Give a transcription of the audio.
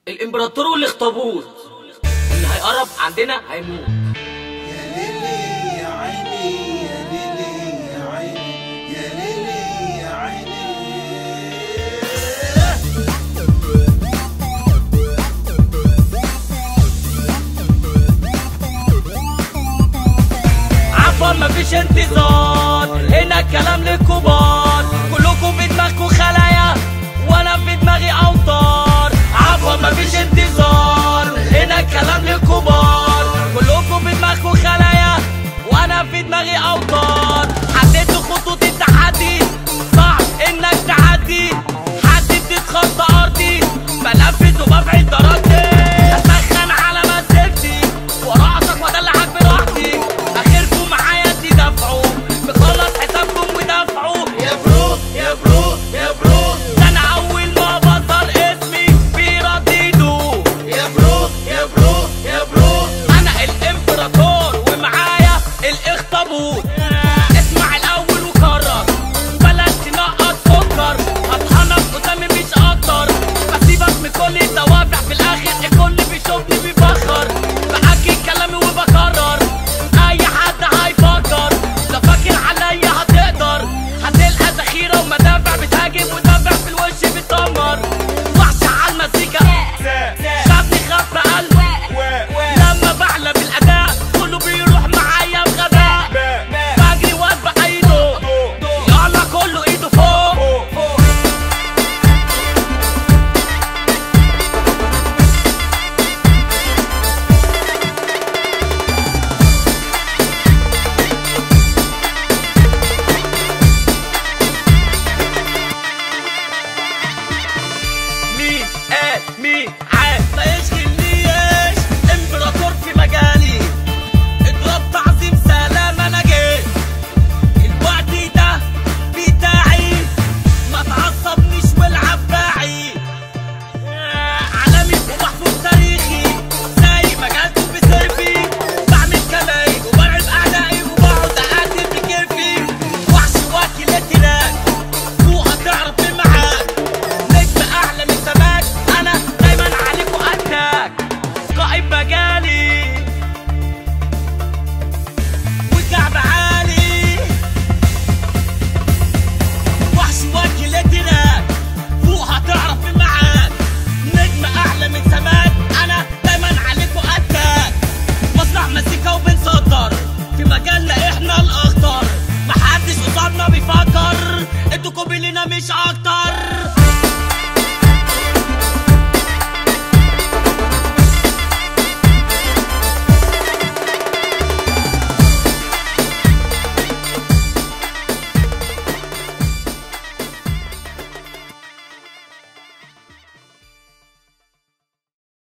الامبراطور والاخطبوط اللي هيقرب عندنا هيموت يا ليلي يا عيني يا ليلي يا عيني يا ليلي يا عيني عفوا مفيش انتظار هنا الكلام للكبار كلكم في دماغكم خلايا وانا في دماغي اوتار عفوا مفيش انتظار هنا الكلام للكبار كلكم في دماغكم خلايا وانا في دماغي اوتار حددت خطوط التحدي صعب انك تعدي حددت خط ارضي بنفذ وببعد درجتي اتخن على مسيرتي وراسك وادلعك براحتي اخركم معايا تدافعوا بخلص حسابكم ودافعوا يا برو يا برو يا برو ده انا اول ما بطل اسمي بيرددوا يا برو يا برو يا برو انا الامبراطور ومعايا الاخطبوط اسمع الاول وكرر بلاش تنقط سكر هطحنك قدامي مش اكتر بسيبك من كل الدوافع في الاخر الكل بيشوفني بيفخر باكد كلامي وبكرر اي حد هيفكر لو فاكر عليا هتقدر هتلقى ذخيره ومدافع بتهاجم ودافع في الوش بتدمر وحش على المزيكا شافني خاف بقلبي لما بعلى بالاداء كله بيروح معايا بغباء بجري واتبع ايده يلا كله ايده فوق مين قال مين عاد لا يشغل